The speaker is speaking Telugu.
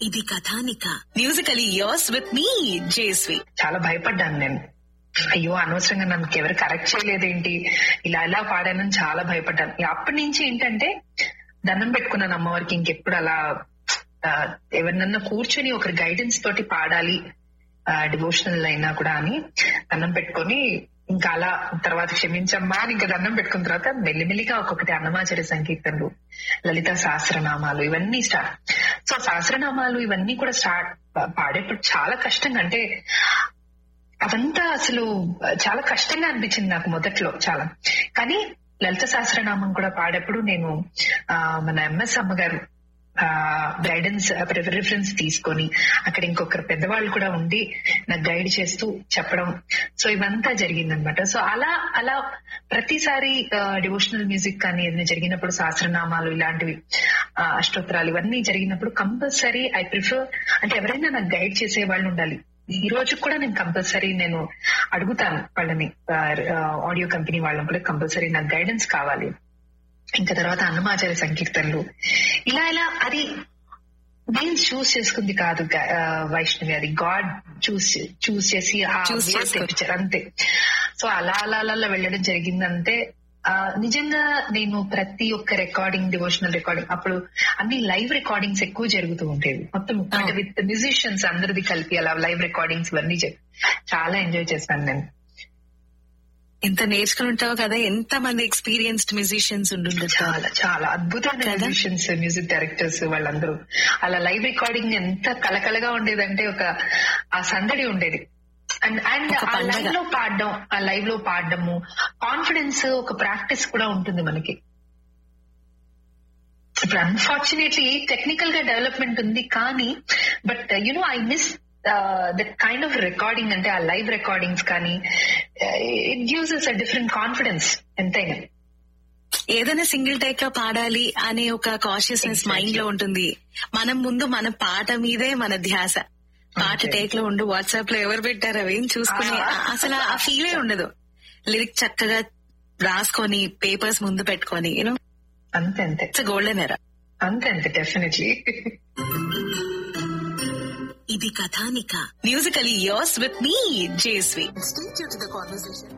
ఇది కథానిక musically yours with me Jaswi చాలా భయపడ్డాను నేను అయ్యో అనవసరంగా నన్ను ఎవరు కరెక్ట్ చేయలేదేంటి ఇలా ఇలా పాడానని చాలా భయపడ్డాను ఇక అప్పటి నుంచి ఏంటంటే దండం పెట్టుకున్నాను అమ్మవారికి ఇంకెప్పుడు అలా ఆ, ఎవరినన్నా కూర్చొని ఒకరి గైడెన్స్ తోటి పాడాలి డివోషనల్ అయినా కూడా అని దండం పెట్టుకొని ఇంకా అలా తర్వాత క్షమించమ్మా అని ఇంకా దండం పెట్టుకున్న తర్వాత మెల్లిమెల్లిగా ఒక్కొక్కటి అన్నమాచార్య సంకీర్తనలు లలిత సహస్రనామాలు ఇవన్నీ స్టార్ట్ సో సహస్రనామాలు ఇవన్నీ కూడా స్టార్ట్ పాడేప్పుడు చాలా కష్టంగా అంటే అదంతా అసలు చాలా కష్టంగా అనిపించింది నాకు మొదట్లో చాలా కానీ లలిత సహస్రనామం కూడా పాడేప్పుడు నేను ఆ, మన ఎంఎస్ అమ్మగారు గైడెన్స్ రిఫరెన్స్ తీసుకొని అక్కడ ఇంకొకరు పెద్దవాళ్ళు కూడా ఉండి నాకు గైడ్ చేస్తూ చెప్పడం సో ఇవంతా జరిగిందనమాట సో అలా అలా ప్రతిసారి డివోషనల్ మ్యూజిక్ కానీ ఏదైనా జరిగినప్పుడు సహస్రనామాలు ఇలాంటివి ఆ, అష్టోత్తరాలు ఇవన్నీ జరిగినప్పుడు కంపల్సరీ ఐ ప్రిఫర్ అంటే ఎవరైనా నాకు గైడ్ చేసే వాళ్ళు ఉండాలి ఈ రోజు కూడా నేను కంపల్సరీ నేను అడుగుతాను వాళ్ళని ఆడియో కంపెనీ వాళ్ళని కూడా కంపల్సరీ నాకు గైడెన్స్ కావాలి ఇంకా తర్వాత అన్నమాచార్య సంకీర్తనలు ఇలా ఇలా అది నేను చూస్ చేసుకుంది కాదు గా- ఆ, వైష్ణవి అది గాడ్ చూస్ చూస్ చేసి ఆ Choose way చేసుకో. తెప్పించారు అంతే సో అలా అలా అలా అలా వెళ్ళడం జరిగిందంటే ఆ, నిజంగా నేను ప్రతి ఒక్క రికార్డింగ్ డివోషనల్ రికార్డింగ్ అప్పుడు అన్ని లైవ్ రికార్డింగ్స్ ఎక్కువ జరుగుతూ ఉండేవి మొత్తం అంటే విత్ మ్యూజిషియన్స్ అందరిది కలిపి అలా లైవ్ రికార్డింగ్స్ ఇవన్నీ జరి- చాలా ఎంజాయ్ చేశాను నేను ఎంత నేర్చుకుని ఉంటావు కదా ఎంత మంది ఎక్స్పీరియన్స్డ్ మ్యూజిషియన్స్ ఉండుండొచ్చు చాలా చాలా అద్భుతమైన కదా? మ్యూజిషియన్స్ మ్యూజిక్ డైరెక్టర్స్ వాళ్ళందరూ అలా లైవ్ రికార్డింగ్ ఎంత కలకలగా ఉండేదంటే ఒక ఆ సందడి ఉండేది అండ్ అండ్ ఒక ఆ పండగ. లైవ్ లో పాడడం ఆ లైవ్ లో పాడడము కాన్ఫిడెన్స్ ఒక ప్రాక్టీస్ కూడా ఉంటుంది మనకి ఇప్పుడు అన్ఫార్చునేట్లీ టెక్నికల్ గా డెవలప్మెంట్ ఉంది కానీ but you know I miss that kind of recording అంటే ఆ లైవ్ రికార్డింగ్స్ కానీ it gives a different confidence ఎంతైనా ఏదైనా సింగిల్ టేక్ లో పాడాలి అనే ఒక కాషియస్నెస్ Exactly. మైండ్ లో ఉంటుంది మనం ముందు మన పాట మీదే మన ధ్యాస పాట Okay. టేక్ లో ఉండు వాట్సాప్ లో ఎవరు పెట్టారు అవేం చూసుకుని Ah. ఆ- అసలు ఆ ఫీలే ఉండదు లిరిక్ చక్కగా రాసుకొని పేపర్స్ ముందు పెట్టుకొని యూనో అంతే అంతే ఇట్స్ గోల్డెన్ ఎరా అంతే అంతే డెఫినెట్లీ ఇది కథానిక musically yours with me Jaswi Stay tuned to the conversation.